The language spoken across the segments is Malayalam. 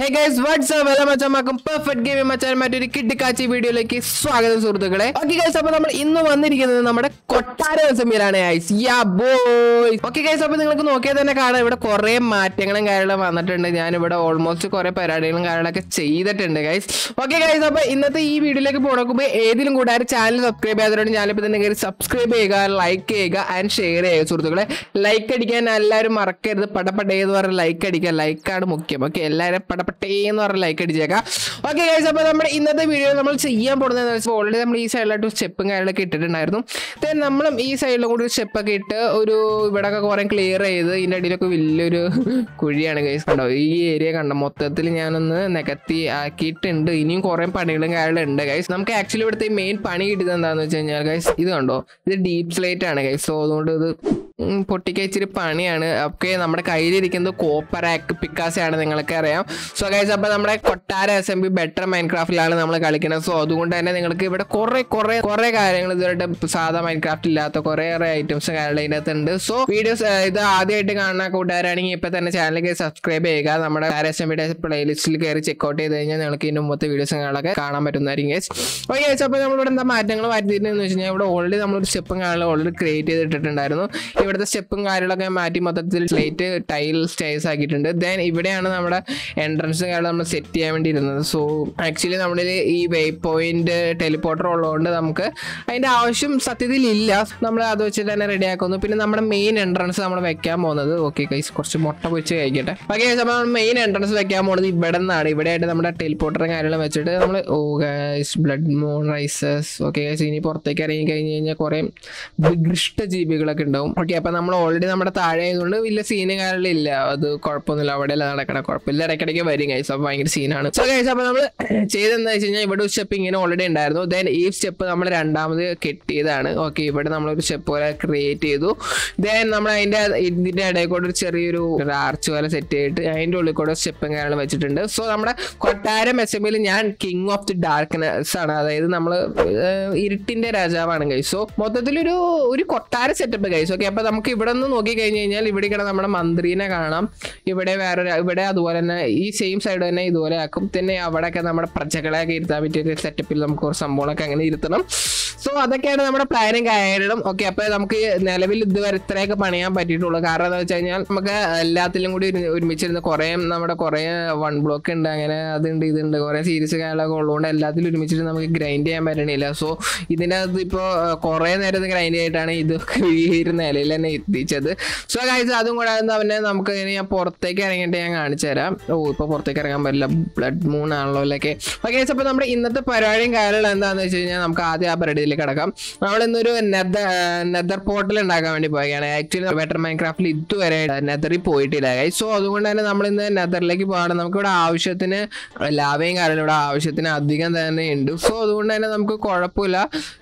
ഹേ ഗൈസ് വാട്സ്ആപ്പ് എല്ലാ മച്ചന്മാർക്കും പെർഫെക്റ്റ് ഗെയിമിംഗ് മച്ചാൻ മറ്റൊരു കിട്ടിക്കാച്ചി വീഡിയോയിലേക്ക് സ്വാഗതം സുഹൃത്തുക്കളെ ഓക്കെ ഗൈസ് അപ്പൊ നമ്മൾ ഇന്ന് വന്നിരിക്കുന്നത് നമ്മുടെ കൊട്ടാര ദിവസമിലാണ് guys yeah boy okay guys അപ്പൊ നിങ്ങൾക്ക് നോക്കിയാൽ തന്നെ കാണാം ഇവിടെ കുറെ മാറ്റങ്ങളും കാര്യങ്ങളും വന്നിട്ടുണ്ട് ഞാൻ ഇവിടെ ഓൾമോസ്റ്റ് കുറെ പരിപാടികളും കാര്യങ്ങളൊക്കെ ചെയ്തിട്ടുണ്ട് ഗൈസ് ഓക്കെ ഗൈസ് അപ്പൊ ഇന്നത്തെ ഈ വീഡിയോയിലേക്ക് പോകണമെങ്കിൽ ഏതിലും കൂടാതെ ചാനൽ സബ്സ്ക്രൈബ് ചെയ്യാത്തവരോട് ഞാനിപ്പോൾ തന്നെ കയറി സബ്സ്ക്രൈബ് ചെയ്യുക ലൈക്ക് ചെയ്യുക ആൻഡ് ഷെയർ ചെയ്യുക സുഹൃത്തുക്കളെ ലൈക്ക് അടിക്കാൻ എല്ലാവരും മറക്കരുത് പടപടേ എന്ന് പറഞ്ഞ ലൈക്ക് അടിക്കുക ലൈക്കാണ് മുഖ്യം ഓക്കെ എല്ലാവരും പടപട്ടേ എന്ന് പറഞ്ഞ ലൈക്ക് അടിച്ചേക്കാം ഓക്കെ ഗൈസ് അപ്പോൾ നമ്മുടെ ഇന്നത്തെ വീഡിയോ നമ്മൾ ചെയ്യാൻ പോകുന്നതെന്ന് വെച്ചാൽ ഓൾറെഡി നമ്മൾ ഈ സൈഡിലായിട്ട് സ്റ്റെപ്പും കാര്യങ്ങളൊക്കെ ഇട്ടിട്ടുണ്ടായിരുന്നു ദെൻ നമ്മളും ഈ സൈഡിലും കൂടി ഒരു സ്റ്റെപ്പൊക്കെ ഇട്ട് ഒരു ഇവിടെയൊക്കെ കുറേ ക്ലിയർ ചെയ്ത് ഇതിൻ്റെ അടിയിലൊക്കെ വലിയൊരു കുഴിയാണ് ഗൈസ് കണ്ടോ ഈ ഏരിയ കണ്ടോ മൊത്തത്തിൽ ഞാനൊന്ന് നികത്തി ആക്കിയിട്ടുണ്ട് ഇനിയും കുറേ പണികളും കാര്യങ്ങളും ഉണ്ട് ഗൈസ് നമുക്ക് ആക്ച്വലി ഇവിടുത്തെ മെയിൻ പണി കിട്ടിയത് എന്താണെന്ന് വെച്ച് കഴിഞ്ഞാൽ ഗൈസ് ഇത് കണ്ടോ ഇത് ഡീപ്പ് സ്ലേറ്റ് ആണ് ഗൈസ് സോ അതുകൊണ്ട് ഇത് ഉം, പൊട്ടിക്കാൻ ഇച്ചിരി പണിയാണ് ഒക്കെ നമ്മുടെ കയ്യിലിരിക്കുന്നത് കോപ്പർ ആക്ക് പിക്കാസയാണ് നിങ്ങൾക്ക് അറിയാം സോ ഗൈസ് അപ്പോൾ നമ്മുടെ കൊട്ടാര എസ് എം ബി ബെറ്റർ മൈൻക്രാഫ്റ്റിലാണ് നമ്മൾ കളിക്കുന്നത് സോ അതുകൊണ്ട് തന്നെ നിങ്ങൾക്ക് ഇവിടെ കുറേ കുറേ കുറേ കാര്യങ്ങൾ ഇതുവരെ സാധാ മൈൻക്രാഫ്റ്റ് ഇല്ലാത്ത കുറേ ഐറ്റംസ് കാര്യങ്ങൾ ഇതിനകത്ത് ഉണ്ട് സോ വീഡിയോസ് ഇത് ആദ്യമായിട്ട് കാണുന്ന കൂട്ടുകാരാണെങ്കിൽ ഇപ്പൊ തന്നെ ചാനലിലേക്ക് സബ്സ്ക്രൈബ് ചെയ്യുക നമ്മുടെ എസ് എം ബിയുടെ പ്ലേലിസ്റ്റിൽ കയറി ചെക്കൗട്ട് ചെയ്ത് കഴിഞ്ഞാൽ നിങ്ങൾക്ക് ഇതിന്റെ മുമ്പത്തെ വീഡിയോസ് കാര്യങ്ങളൊക്കെ കാണാൻ പറ്റുന്നതായിരിക്കും ഗൈസ് ഓക്കെ ഗൈസ് അപ്പോൾ നമ്മളിവിടെ എന്താ മാറ്റങ്ങൾ വരുത്തിയിട്ടുണ്ടെന്ന് വെച്ച് കഴിഞ്ഞാൽ ഇവിടെ ഓൾറെഡി നമ്മളൊരു സ്റ്റെപ്പും കാര്യങ്ങളും ഓൾറെഡി ക്രിയേറ്റ് ചെയ്തിട്ടുണ്ടായിരുന്നു ഇവിടുത്തെ സ്റ്റെപ്പും കാര്യങ്ങളൊക്കെ മാറ്റി മൊത്തത്തിൽ സ്ലേറ്റ് ടൈൽ സ്റ്റേസ് ആക്കിയിട്ടുണ്ട് ദെൻ ഇവിടെയാണ് നമ്മുടെ എൻട്രൻസ് കാര്യം നമ്മൾ സെറ്റ് ചെയ്യാൻ വേണ്ടി ഇരുന്നത് സോ ആക്ച്വലി നമ്മുടെ ഈ വേ പോയിന്റ് ടെലിപ്പോർട്ടർ ഉള്ളതുകൊണ്ട് നമുക്ക് അതിന്റെ ആവശ്യം സത്യത്തിൽ ഇല്ല നമ്മൾ അത് വെച്ച് തന്നെ റെഡി ആക്കുന്നു പിന്നെ നമ്മുടെ മെയിൻ എൻട്രൻസ് നമ്മൾ വെക്കാൻ പോകുന്നത് ഓക്കെ കൈസ് കുറച്ച് മുട്ട പൊരിച്ച് കഴിക്കട്ടെ ഓക്കെ നമ്മൾ മെയിൻ എൻട്രൻസ് വെക്കാൻ പോകുന്നത് ഇവിടെ നിന്നാണ് ഇവിടെ ആയിട്ട് നമ്മുടെ ടെലിപ്പോർട്ടറും കാര്യങ്ങളും വെച്ചിട്ട് നമ്മൾ ഓ guys blood moon rises okay guys ഇനി പുറത്തേക്ക് ഇറങ്ങി കഴിഞ്ഞ് കഴിഞ്ഞാൽ കുറേ വികൃഷ്ട ജീവികളൊക്കെ ഉണ്ടാവും ഓക്കെ അപ്പം നമ്മൾ ഓൾറെഡി നമ്മുടെ താഴെ ആയതുകൊണ്ട് വലിയ സീനും കാര്യങ്ങളില്ല അത് കുഴപ്പമൊന്നുമില്ല അവിടെ നടക്കണ കുഴപ്പമില്ല ഇടയ്ക്കിടയ്ക്ക് വരും ഗൈസ് അപ്പോൾ ഭയങ്കര സീനാണ് സോ ഗൈസ് അപ്പോൾ നമ്മൾ ചെയ്തെന്താ വെച്ച് കഴിഞ്ഞാൽ ഇവിടെ ഒരു സ്റ്റെപ്പ് ഇങ്ങനെ ഓൾറെഡി ഉണ്ടായിരുന്നു ദെൻ ഈ സ്റ്റെപ്പ് നമ്മൾ രണ്ടാമത് കെട്ടിയതാണ് ഓക്കെ ഇവിടെ നമ്മളൊരു സ്റ്റെപ്പ് പോലെ ക്രിയേറ്റ് ചെയ്തു ദെൻ നമ്മൾ അതിൻ്റെ ഇതിൻ്റെ ഇടയിൽ കൂടെ ഒരു ചെറിയൊരു ആർച്ച് പോലെ സെറ്റ് ചെയ്തിട്ട് അതിൻ്റെ ഉള്ളിൽ കൂടെ സ്റ്റെപ്പും കാര്യങ്ങളും വെച്ചിട്ടുണ്ട് സോ നമ്മുടെ കൊട്ടാരം എസ് എം ഞാൻ കിങ് ഓഫ് ദി ഡാർക്ക്നെസ് ആണ് അതായത് നമ്മൾ ഇരുട്ടിന്റെ രാജാവാണ് ഗൈസ് സോ മൊത്തത്തിലൊരു ഒരു കൊട്ടാര സെറ്റപ്പ് ഗൈസ് ഓക്കെ അപ്പൊ നമുക്ക് ഇവിടെ നിന്ന് നോക്കി കഴിഞ്ഞ് കഴിഞ്ഞാൽ ഇവിടെ ഇങ്ങനെ നമ്മുടെ മന്ത്രിനെ കാണാം ഇവിടെ വേറെ ഇവിടെ അതുപോലെ തന്നെ ഈ സെയിം സൈഡ് തന്നെ ഇതുപോലെ ആക്കും പിന്നെ അവിടെയൊക്കെ നമ്മുടെ പ്രജകളെയൊക്കെ ഇരുത്താൻ പറ്റിയ ഒരു സെറ്റപ്പിൽ നമുക്ക് കുറച്ച് സംഭവങ്ങളൊക്കെ അങ്ങനെ ഇരുത്തണം സോ അതൊക്കെയാണ് നമ്മുടെ പ്ലാനും കാര്യങ്ങളും ഓക്കെ അപ്പൊ നമുക്ക് നിലവിൽ ഇതുവരെ ഇത്രയൊക്കെ പണിയാൻ പറ്റിയിട്ടുള്ളൂ കാരണം എന്താ വെച്ച് കഴിഞ്ഞാൽ നമുക്ക് എല്ലാത്തിലും കൂടി ഇരുന്ന് ഒരുമിച്ചിരുന്ന് കുറേ നമ്മുടെ കുറേ വൺ ബ്ലോക്ക് ഉണ്ട് അങ്ങനെ അതുണ്ട് ഇതുണ്ട് കുറേ സീരീസ് കാര്യങ്ങളൊക്കെ ഉള്ളതുകൊണ്ട് എല്ലാത്തിലും ഒരുമിച്ചിട്ട് നമുക്ക് ഗ്രൈൻഡ് ചെയ്യാൻ പറ്റണില്ല സോ ഇതിനകത്ത് ഇപ്പോൾ കുറേ നേരം ഗ്രൈൻഡ് ചെയ്തിട്ടാണ് ഇതൊക്കെ ഈ ഒരു നിലയിൽ തന്നെ എത്തിച്ചത് സോ കഴിച്ച് അതും കൂടാതെ തന്നെ നമുക്ക് ഇനി ഞാൻ പുറത്തേക്ക് ഇറങ്ങിയിട്ട് ഞാൻ കാണിച്ചു തരാം ഓ ഇപ്പോൾ പുറത്തേക്ക് ഇറങ്ങാൻ പറ്റില്ല ബ്ലഡ് മൂൺ ആണല്ലോ അല്ലൊക്കെ ഓക്കെ അപ്പോൾ നമ്മുടെ ഇന്നത്തെ പരിപാടിയും കാര്യങ്ങളും എന്താണെന്ന് വെച്ച് കഴിഞ്ഞാൽ നമുക്ക് ആദ്യം ആ പരിപാടിയിൽ കിടക്കാം നമ്മൾ ഇന്നൊരു നെദർ നെദർ പോർട്ടൽ ഉണ്ടാക്കാൻ വേണ്ടി പോവുകയാണ് ആക്ച്വലി ബെറ്റർ മൈൻക്രാഫ്റ്റിൽ ഇതുവരെ നെതറിൽ പോയിട്ടില്ല സോ അതുകൊണ്ട് തന്നെ നമ്മൾ ഇന്ന് നെതറിലേക്ക് പോകണം നമുക്ക് ഇവിടെ ആവശ്യത്തിന് ലാഭയും കാര്യങ്ങളും ഇവിടെ ആവശ്യത്തിന് അധികം തന്നെ ഉണ്ട് സോ അതുകൊണ്ട് തന്നെ നമുക്ക് കുഴപ്പമില്ല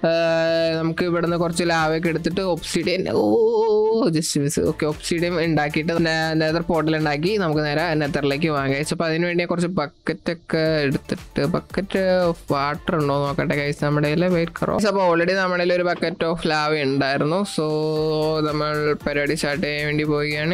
ആഹ് നമുക്ക് ഇവിടുന്ന് കുറച്ച് ലാഭയൊക്കെ എടുത്തിട്ട് obsidian oh just miss okay obsidian ഉണ്ടാക്കിയിട്ട് നെതർ പോർട്ടൽ ഉണ്ടാക്കി നമുക്ക് നേരെ നെതറിലേക്ക് വാങ്ങാം സോ അപ്പോൾ അതിന് വേണ്ടി കുറച്ച് ബക്കറ്റ് ഒക്കെ എടുത്തിട്ട് ബക്കറ്റ് ഓഫ് വാട്ടർ ഉണ്ടോ നോക്കട്ടെ കൈസ് നമ്മുടെ കയ്യിൽ വെയിറ്റ് കറോ അപ്പോൾ ഓൾറെഡി നമ്മുടെ കയ്യിൽ ഒരു ബക്കറ്റ് ഓഫ് ലാവ ഉണ്ടായിരുന്നു സോ നമ്മൾ പരിപാടി സ്റ്റാർട്ട് ചെയ്യാൻ വേണ്ടി പോവുകയാണ്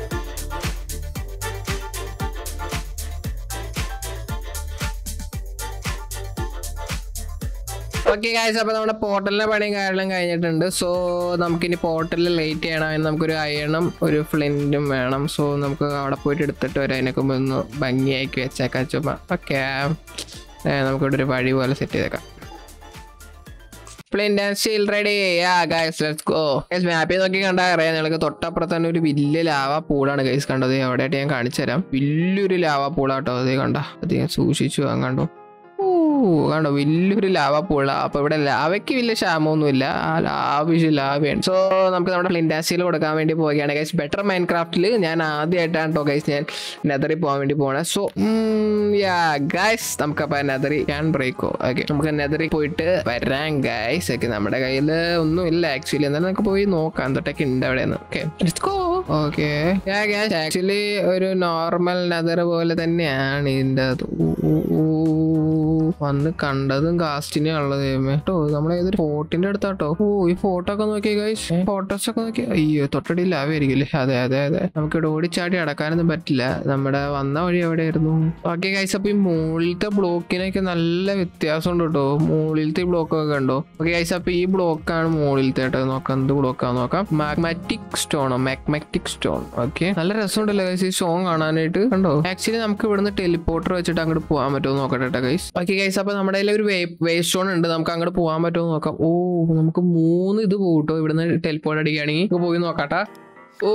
ഓക്കെ ഗായ്സ് അപ്പോൾ നമ്മുടെ പോർട്ടലിൻ്റെ പണിയും കാര്യങ്ങളും കഴിഞ്ഞിട്ടുണ്ട് സോ നമുക്കിനി പോർട്ടലിൽ ലേറ്റ് ചെയ്യണം നമുക്കൊരു അയണും ഒരു ഫ്ലിൻറ്റും വേണം സോ നമുക്ക് അവിടെ പോയിട്ട് എടുത്തിട്ട് വരാം അതിനൊക്കെ മുമ്പ് ഒന്ന് ഭംഗിയാക്കി വെച്ചേക്കാം ചുമ്മാ ഓക്കെ നമുക്കിവിടെ ഒരു വഴി പോലെ സെറ്റ് ചെയ്തേക്കാം flint and steel ready yeah guys let's go guys മാപ്പിൽ നോക്കി കണ്ടാൽ അറിയാം നിങ്ങൾക്ക് തൊട്ടപ്പുറത്ത് തന്നെ ഒരു വലിയ ലാവ പൂളാണ് ഗൈസ് കണ്ടത് എവിടെയായിട്ട് ഞാൻ കാണിച്ചു തരാം വലിയൊരു ലാവ പൂളാട്ടോ അതേ കണ്ട അത് ഞാൻ സൂക്ഷിച്ചു വാങ്ങാൻ കണ്ടു ഓ കണ്ടോ വലിയൊരു ലാവ പൂള അപ്പൊ ഇവിടെ ലാവയ്ക്ക് വലിയ ക്ഷാമമൊന്നുമില്ല ആ ആവശ്യം ലാവയാണ് സോ നമുക്ക് നമ്മുടെ ഫ്ലിൻഡാസിയിൽ കൊടുക്കാൻ വേണ്ടി പോവുകയാണ് ഗൈസ് ബെറ്റർ മൈൻ ക്രാഫ്റ്റിൽ ഞാൻ ആദ്യമായിട്ടാണ് കേട്ടോ ഗൈസ് ഞാൻ നെതറി പോകാൻ വേണ്ടി പോകണേ സോ യാ ഗൈസ് നമുക്കപ്പോൾ നെതറി ഞാൻ ബ്രേക്കോ ഓക്കെ നമുക്ക് നെതറി പോയിട്ട് വരാം ഗൈസ് ഒക്കെ നമ്മുടെ കയ്യിൽ ഒന്നും ഇല്ല ആക്ച്വലി എന്നാലും നമുക്ക് പോയി നോക്കാം എന്തൊക്കെ ഉണ്ട് അവിടെ നിന്ന് ഓക്കെ ഓക്കെ ആക്ച്വലി ഒരു നോർമൽ നെതർ പോലെ തന്നെയാണ് ഇതിൻ്റെ അത് ഊ, ഊ, ഊ. വന്ന് കണ്ടതും കാസ്റ്റിനെ ഉള്ളത് കേട്ടോ നമ്മൾ ഏതൊരു ഫോർട്ടിന്റെ അടുത്താട്ടോ ഓ ഈ ഫോട്ടോ ഒക്കെ നോക്കിയേ ഗൈസ് ഫോട്ടോസ് ഒക്കെ നോക്കി അയ്യോ തൊട്ടടി ലാവായിരിക്കില്ലേ അതെ അതെ അതെ നമുക്ക് ഇവിടെ ഓടിച്ചാടി അടക്കാനൊന്നും പറ്റില്ല നമ്മുടെ വന്ന വഴി എവിടെയായിരുന്നു ഓക്കെ ഗൈസ് അപ്പൊ ഈ മുകളിലത്തെ ബ്ലോക്കിനൊക്കെ നല്ല വ്യത്യാസമുണ്ട് കേട്ടോ മുകളിലത്തെ ബ്ലോക്ക് ഒക്കെ കണ്ടോ ഓക്കെ ഗൈസ് അപ്പൊ ഈ ബ്ലോക്കാണ് മുകളിലത്തെ കേട്ടോ നോക്കാം എന്ത് ബ്ലോക്കാന്ന് നോക്കാം മാഗ്മാറ്റിക് സ്റ്റോണോ മാഗ്മാറ്റിക് സ്റ്റോൺ ഓക്കെ നല്ല രസമുണ്ടല്ലോ ഗൈസ് ഈ സ്റ്റോൺ കാണാനായിട്ട് കണ്ടോ ആക്ച്വലി നമുക്ക് ഇവിടുന്ന് ടെലിപ്പോർട്ടർ വെച്ചിട്ട് അങ്ങോട്ട് പോകാൻ പറ്റുമോ നോക്കട്ടെ കേട്ടോ ഗൈസ് ഓക്കെ ഗൈസ് അപ്പൊ നമ്മുടെ കയ്യിൽ ഒരു വേ സ്റ്റോൺ ഉണ്ട് നമുക്ക് അങ്ങോട്ട് പോകാൻ പറ്റുമോ നോക്കാം ഓ നമുക്ക് മൂന്ന് ഇത് പോകും കേട്ടോ ഇവിടുന്ന് ടെലിപ്പോർട്ട് അടിക്കുകയാണെങ്കിൽ നമുക്ക് പോയി നോക്കാട്ടാ ഓ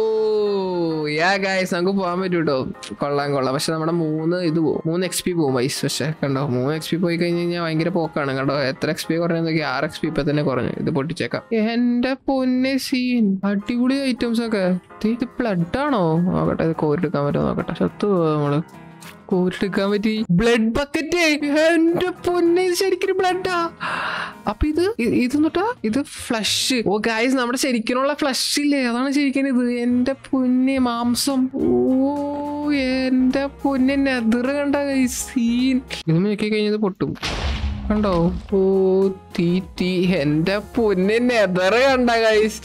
യാ ഗൈസ് നമുക്ക് പോകാൻ പറ്റും കേട്ടോ കൊള്ളാം കൊള്ളാം പക്ഷെ നമ്മുടെ മൂന്ന് ഇത് പോകും മൂന്ന് എക്സ് പി പോകും വൈസ് പക്ഷെ കണ്ടോ മൂന്ന് എക്സ് പി പോയി കഴിഞ്ഞ് കഴിഞ്ഞാൽ ഭയങ്കര പോക്കാണ് കണ്ടോ എത്ര എക്സ് പി കുറഞ്ഞതൊക്കെ ആറ് എക്സ് പി ഇപ്പൊ തന്നെ കുറഞ്ഞു ഇത് പൊട്ടിച്ചേക്കാം എന്റെ പൊന്നെ സീൻ അടിപൊളി ഐറ്റംസ് ഒക്കെ ദേ, ഇത് ബ്ലഡ് ആണോ നോക്കട്ടെ ഇത് കോരിയെടുക്കാൻ പറ്റുമോ നോക്കട്ടെ ചത്തു പോവാ നമ്മള് കോരിയെടുക്കാൻ പറ്റി ബ്ലഡ് ബക്കറ്റ് എന്റെ പൊന്നെ ഇത് ശരിക്കും ബ്ലഡാ അപ്പൊ ഇത് ഇ- ഇത് എന്നിട്ടാ ഇത് ഫ്ലഷ് ഓ ഗായ്സ് നമ്മുടെ ശരിക്കുള്ള ഫ്ലഷ് ഇല്ലേ അതാണ് ശരിക്കും ഇത് എന്റെ പൊന്നെ മാംസം ഓ എന്റെ പൊന്നെ നെതിറ് കണ്ട സീൻ ഇത് നോക്കി കഴിഞ്ഞത് പൊട്ടും കണ്ടോ ഓ തീ തീ എന്റെ പൊന്നെ നെതറ് കണ്ട ഗൈസ്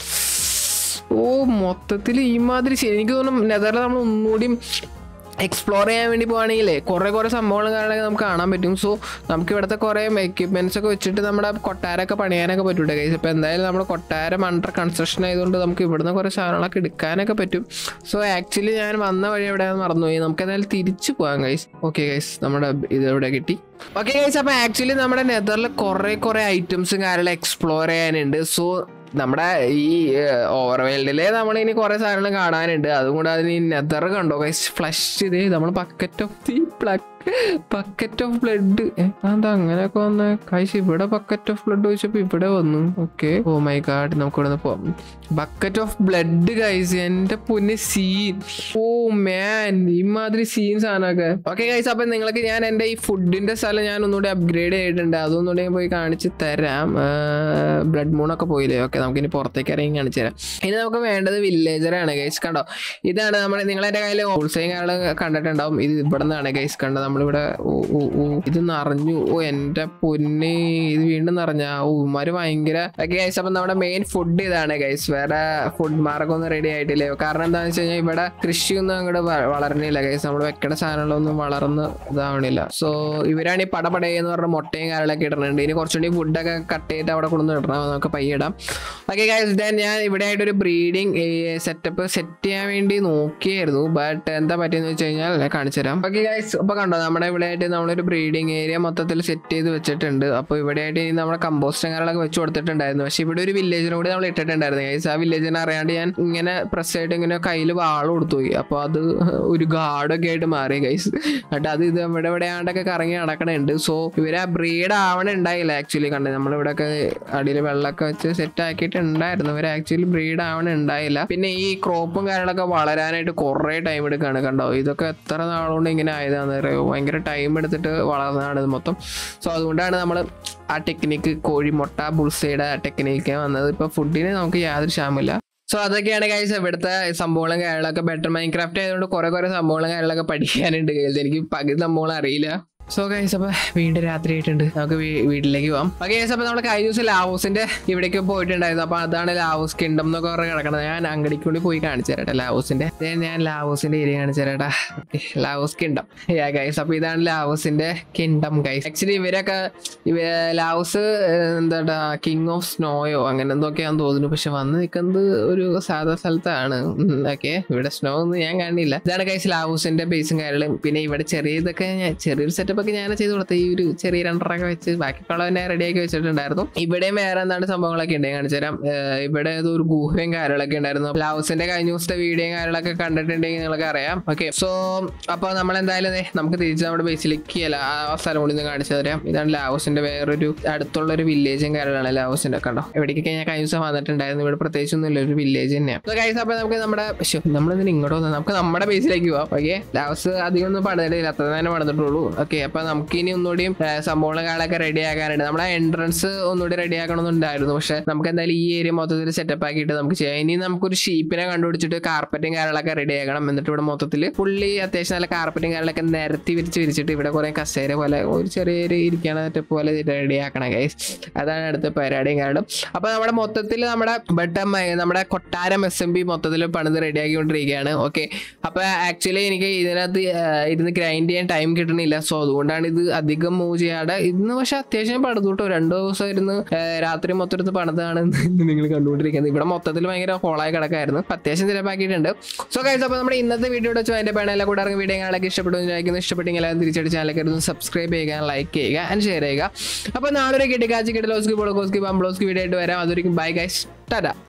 ഓ മൊത്തത്തിൽ ഈ മാതിരി ശരി- എനിക്ക് തോന്നുന്നു നെതറിൽ നമ്മൾ ഒന്നുകൂടി എക്സ്പ്ലോർ ചെയ്യാൻ വേണ്ടി പോവാണെങ്കിലേ കുറെ കുറെ സംഭവങ്ങൾ കാണണമെങ്കിൽ നമുക്ക് കാണാൻ പറ്റും സോ നമുക്ക് ഇവിടുത്തെ കുറെ എക്യുപ്മെന്റ്സ് ഒക്കെ വെച്ചിട്ട് നമ്മുടെ കൊട്ടാരമൊക്കെ പണിയാനൊക്കെ പറ്റൂട്ടെ കൈസ് ഇപ്പൊ എന്തായാലും നമ്മുടെ കൊട്ടാരം അണ്ടർ കൺസ്ട്രക്ഷൻ ആയതുകൊണ്ട് നമുക്ക് ഇവിടുന്ന് കുറെ സാധനങ്ങളൊക്കെ എടുക്കാനൊക്കെ പറ്റും സോ ആക്ച്വലി ഞാൻ വന്ന വഴി എവിടെയാണെന്ന് മറന്നുപോയി നമുക്ക് എന്തായാലും തിരിച്ചു പോകാം ഗൈസ് ഓക്കെ ഗൈസ് നമ്മുടെ ഇത് എവിടെ കിട്ടി ഓക്കെ ഗൈസ് അപ്പൊ ആക്ച്വലി നമ്മുടെ നെതറിൽ കുറെ കുറെ ഐറ്റംസും കാര്യങ്ങളും എക്സ്പ്ലോർ ചെയ്യാനുണ്ട് സോ നമ്മുടെ ഈ ഓവർ വേൾഡിലെ നമ്മൾ ഇനി കുറെ സാധനങ്ങൾ കാണാനുണ്ട് അതും കൂടെ അതിന് നെതർ കണ്ടോ ഗൈസ് ഫ്ലഷ് ഇത് നമ്മൾ bucket of the plug bucket of blood എന്താ അങ്ങനെയൊക്കെ വന്ന് കൈസ് ഇവിടെ ബക്കറ്റ് ഓഫ് ബ്ലഡ് വെച്ചപ്പോ ഇവിടെ വന്നു ഓക്കെ ഓ മൈ ഗാഡ് നമുക്ക് ഇവിടെ പോവാം ബക്കറ്റ് ഓഫ് ബ്ലഡ് കൈസ് എന്റെ പൊന്നെ സീൻ ഓ മാൻ ഇമാതിരി സീൻ സാധനമൊക്കെ ഓക്കെ കൈസ് അപ്പൊ നിങ്ങൾക്ക് ഞാൻ എന്റെ ഈ ഫുഡിന്റെ സ്ഥലം ഞാൻ ഒന്നുകൂടി അപ്ഗ്രേഡ് ചെയ്തിട്ടുണ്ട് അതൊന്നുകൂടി പോയി കാണിച്ച് തരാം ബ്ലഡ് മൂണൊക്കെ പോയില്ലേ ഓക്കെ നമുക്ക് ഇനി പുറത്തേക്ക് ഇറങ്ങി കാണിച്ചു തരാം ഇനി നമുക്ക് വേണ്ടത് വില്ലേജറാണ് ഗൈസ് കണ്ടോ ഇതാണ് നമ്മൾ നിങ്ങൾ എന്റെ കയ്യിൽ ഹോൾസെയിൽ കാര്യങ്ങൾ കണ്ടിട്ടുണ്ടാവും ഇത് ഇവിടെ നിന്നാണ് ഗൈസ് കണ്ടത് നമ്മളിവിടെ ഓ ഓ ഓ ഇത് നിറഞ്ഞു ഓ എന്റെ പൊന്നെ ഇത് വീണ്ടും നിറഞ്ഞ ഓ ഉമാര് ഭയങ്കര ഗൈസ് അപ്പൊ നമ്മുടെ മെയിൻ ഫുഡ് ഇതാണ് ഗൈസ് വേറെ ഫുഡ് മാർഗമൊന്നും റെഡി ആയിട്ടില്ല കാരണം എന്താണെന്ന് വെച്ച് കഴിഞ്ഞാൽ ഇവിടെ കൃഷിയൊന്നും അങ്ങോട്ട് വളരണില്ല ഗൈസ് നമ്മൾ വെക്കേണ്ട സാധനങ്ങളൊന്നും വളർന്ന് ഇതാവണില്ല സോ ഇവരാണ് ഈ പടപടേ എന്ന് പറഞ്ഞ മുട്ടയും കാര്യങ്ങളൊക്കെ ഇടുന്നുണ്ട് ഇനി കുറച്ചുകൂടി ഫുഡൊക്കെ കട്ട് ചെയ്തിട്ട് അവിടെ കൊണ്ടുവന്ന് ഇടണം നമുക്ക് പയ്യെ ഇടാം ഓക്കെ ഗൈസ് ദെൻ ഞാൻ ഇവിടെ ആയിട്ട് ഒരു ബ്രീഡിങ് സെറ്റപ്പ് സെറ്റ് ചെയ്യാൻ വേണ്ടി നോക്കിയായിരുന്നു ബട്ട് എന്താ പറ്റിയെന്ന് വെച്ച് കഴിഞ്ഞാൽ ഞാൻ കാണിച്ചു തരാം ഓക്കെ ഗൈസ് ഇപ്പൊ കണ്ടോ നമ്മുടെ ഇവിടെ ആയിട്ട് നമ്മളൊരു ബ്രീഡിങ് ഏരിയ മൊത്തത്തിൽ സെറ്റ് ചെയ്ത് വെച്ചിട്ടുണ്ട് അപ്പോൾ ഇവിടെ ആയിട്ട് ഇനി നമ്മുടെ കമ്പോസ്റ്റും കാര്യങ്ങളൊക്കെ വെച്ച് കൊടുത്തിട്ടുണ്ടായിരുന്നു പക്ഷെ ഇവിടെ ഒരു വില്ലേജിനും കൂടി നമ്മൾ ഇട്ടിട്ടുണ്ടായിരുന്നു ഗൈസ് ആ വില്ലേജിനെ അറിയാണ്ട് ഞാൻ ഇങ്ങനെ പ്രസ് ആയിട്ട് ഇങ്ങനെ കയ്യിൽ വാള് കൊടുത്തു പോയി അപ്പോൾ അത് ഒരു ഗാർഡൊക്കെ ആയിട്ട് മാറി ഗൈസ് എന്നിട്ട് അത് ഇത് ഇവിടെ ഇവിടെ ആണ്ടൊക്കെ കറങ്ങി നടക്കണുണ്ട് സോ ഇവരെ ബ്രീഡ് ആവണുണ്ടായില്ല ആക്ച്വലി കണ്ടത് നമ്മളിവിടെ ഒക്കെ അടിയിൽ വെള്ളമൊക്കെ വെച്ച് സെറ്റ് ആക്കിയിട്ടുണ്ടായിരുന്നു ഇവർ ആക്ച്വലി ബ്രീഡ് ആവണുണ്ടായില്ല പിന്നെ ഈ ക്രോപ്പും കാര്യങ്ങളൊക്കെ വളരാനായിട്ട് കുറേ ടൈം എടുക്കുകയാണ് കണ്ടോ ഇതൊക്കെ എത്ര നാളുകൊണ്ട് ഇങ്ങനെ ആയതാന്ന് അറിയോ ഭയങ്കര ടൈം എടുത്തിട്ട് വളർന്നതാണ് ഇത് മൊത്തം സോ അതുകൊണ്ടാണ് നമ്മൾ ആ ടെക്നിക്ക് കോഴിമുട്ട ബുൾസൈഡ് ആ ടെക്നിക്ക് വന്നത് ഇപ്പൊ ഫുഡിന് നമുക്ക് യാതൊരു ക്ഷാമില്ല സോ അതൊക്കെയാണ് കൈസ് ഇവിടുത്തെ സംഭവങ്ങളും കാര്യങ്ങളൊക്കെ ബെറ്റർ മൈൻഡ് ക്രാഫ്റ്റ് ആയതുകൊണ്ട് കുറെ കുറെ സംഭവങ്ങളും കാര്യങ്ങളൊക്കെ പഠിക്കാനുണ്ട് കയ്യിൽ എനിക്ക് പകുതി സംഭവങ്ങൾ അറിയില്ല സോ ഗൈസ് അപ്പൊ വീണ്ടും രാത്രി ആയിട്ടുണ്ട് നമുക്ക് വീ- വീട്ടിലേക്ക് പോവാം ഓക്കെ ഗൈസ് അപ്പൊ നമ്മൾ കഴിഞ്ഞ ദിവസം ലാവോസിന്റെ ഇവിടേക്ക് പോയിട്ടുണ്ടായിരുന്നു അപ്പൊ അതാണ് ലാവോസ് കിങ്ഡം എന്നൊക്കെ പറഞ്ഞ് കിടക്കണത് ഞാൻ അങ്ങടിക്ക് കൂടി പോയി കാണിച്ചു തരട്ടെ ലാവോസിന്റെ ദേ ഞാൻ ലാവോസിന്റെ ഏരിയ കാണിച്ചു തരട്ടാ ലാവോസ് കിങ്ഡം യാ ഗൈസ് അപ്പൊ ഇതാണ് ലാവോസിന്റെ കിങ്ഡം ഗൈസ് ആക്ച്വലി ഇവരൊക്കെ ഇവ ലാവോസ് എന്താ കിങ് ഓഫ് സ്നോയോ അങ്ങനെ എന്തൊക്കെയാന്ന് തോന്നുന്നു പക്ഷെ വന്ന് നിൽക്കുന്നത് ഒരു സാധാ സ്ഥലത്താണ് ഓക്കെ ഇവിടെ സ്നോ ഒന്നും ഞാൻ കാണില്ല ഇതാണ് ഗൈസ് ലാവോസിന്റെ ബേസും കാര്യങ്ങളും പിന്നെ ഇവിടെ ചെറിയ ഇതൊക്കെ ഞാൻ- ചെറിയൊരു സെറ്റപ്പ് ഒക്കെ ഞാൻ ചെയ്ത് കൊടുത്ത ഈ ഒരു ചെറിയ രണ്ടറൊക്കെ വെച്ച് ബാക്കിയുള്ളവ തന്നെ റെഡിയാക്കി വെച്ചിട്ടുണ്ടായിരുന്നു ഇവിടെയും വേറെ എന്താണ് സംഭവങ്ങളൊക്കെ ഉണ്ട് ഞാൻ കാണിച്ചു തരാം ഏർ ഇവിടെ ഏതോ ഒരു ഗുഹയും കാര്യങ്ങളൊക്കെ ഉണ്ടായിരുന്നു ലാവോസിന്റെ കഴിഞ്ഞ ദിവസത്തെ വീഡിയോയും കാര്യങ്ങളൊക്കെ കണ്ടിട്ടുണ്ടെങ്കിൽ നിങ്ങൾക്ക് അറിയാം ഓക്കെ സോ അപ്പൊ നമ്മൾ എന്തായാലും ദേ നമുക്ക് തിരിച്ച് നമ്മുടെ ബേസിലേക്ക് അല്ല ആ സ്ഥലം കൂടി ഒന്ന് കാണിച്ചു തരാം ഇതാണ് ലാവോസിന്റെ വേറൊരു അടുത്തുള്ള ഒരു വില്ലേജും കാര്യങ്ങളാണ് ലാവോസിന്റെ കണ്ടോ എവിടേക്കൊക്കെ ഞാൻ കഴിഞ്ഞ ദിവസം വന്നിട്ടുണ്ടായിരുന്നു ഇവിടെ പ്രത്യേകിച്ച് ഒന്നും ഇല്ല ഒരു വില്ലേജ് തന്നെയാണ് സോ ഗൈസ് അപ്പൊ നമുക്ക് നമ്മുടെ നമ്മൾ ഇങ്ങോട്ട് വന്നാൽ നമുക്ക് നമ്മുടെ ബേസിലേക്ക് പോവാം ഓക്കെ ലാവോസ് അധികം ഒന്നും പണിതിട്ടില്ല അത്ര തന്നെ പണിതിട്ടുള്ളൂ ഓക്കെ അപ്പൊ നമുക്ക് ഇനി ഒന്നുകൂടിയും ഏ, സംഭവങ്ങളും കാര്യങ്ങളൊക്കെ റെഡി ആക്കാനുണ്ട് നമ്മുടെ എൻട്രൻസ് ഒന്നുകൂടി റെഡി ആക്കണമെന്നുണ്ടായിരുന്നു പക്ഷെ നമുക്ക് എന്തായാലും ഈ ഏരിയ മൊത്തത്തിൽ സെറ്റപ്പ് ആക്കിയിട്ട് നമുക്ക് ചെയ്യാം ഇനി നമുക്കൊരു ഷീപ്പിനെ കണ്ടുപിടിച്ചിട്ട് കാർപ്പറ്റും കാര്യങ്ങളൊക്കെ റെഡി ആക്കണം എന്നിട്ട് ഇവിടെ മൊത്തത്തിൽ ഫുള്ളി അത്യാവശ്യം നല്ല കാർപ്പറ്റും കാര്യങ്ങളൊക്കെ നിരത്തി വിരിച്ച് വിരിച്ചിട്ട് ഇവിടെ കുറെ കസേര പോലെ ഒരു ചെറിയൊരു ഇരിക്കണ സെറ്റപ്പ് പോലെ റെഡി ആക്കണം ഗൈസ് അതാണ് അടുത്ത പരിപാടിയും കാരണം അപ്പൊ നമ്മുടെ മൊത്തത്തിൽ നമ്മുടെ ബട്ടം നമ്മുടെ കൊട്ടാരം എസ് എം ബി മൊത്തത്തിൽ പണിത് റെഡിയാക്കിക്കൊണ്ടിരിക്കുകയാണ് ഓക്കെ അപ്പൊ ആക്ച്വലി എനിക്ക് ഇതിനകത്ത് ആ, ഇരുന്ന് ഗ്രൈൻഡ് ചെയ്യാൻ ടൈം കിട്ടണില്ല സോ അതുകൊണ്ടാണ് ഇത് അധികം മൂവ് ചെയ്യാതെ ഇന്ന് പക്ഷെ അത്യാവശ്യം പണിതു കേട്ടോ രണ്ടു ദിവസം ഇരുന്ന് ആ, രാത്രി മൊത്തം എടുത്ത് പണിതാണ് നിങ്ങൾ കണ്ടുകൊണ്ടിരിക്കുന്നത് ഇവിടെ മൊത്തത്തിൽ ഭയങ്കര ഹോളായി കിടക്കായിരുന്നു അപ്പൊ അത്യാവശ്യം ചിലപ്പാക്കിയിട്ടുണ്ട് സോ കഴിച്ച അപ്പോൾ നമ്മുടെ ഇന്നത്തെ വീഡിയോ വെച്ച് അതിന്റെ പേണെല്ലാം കൂടെ ഇറങ്ങി വീഡിയോ കാണാനൊക്കെ ഇഷ്ടപ്പെട്ടു വിചാരിക്കുന്നു ഇഷ്ടപ്പെട്ടെങ്കിൽ എല്ലാവരും തിരിച്ചടിച്ച് ചാനലൊക്കെ ഒന്ന് സബ്സ്ക്രൈബ് ചെയ്യുക ലൈക്ക് ചെയ്യുക ആൻഡ് ഷെയർ ചെയ്യുക അപ്പോൾ നാളെ ഒരു കിട്ടിക്കാച്ചി കിട്ടലോസ്കി ബോളോസ്കി ബംബ്ലോസ്കി വീഡിയോ ആയിട്ട് വരാം അതൊരിക്കും ബൈ ഗൈസ് ടാറ്റ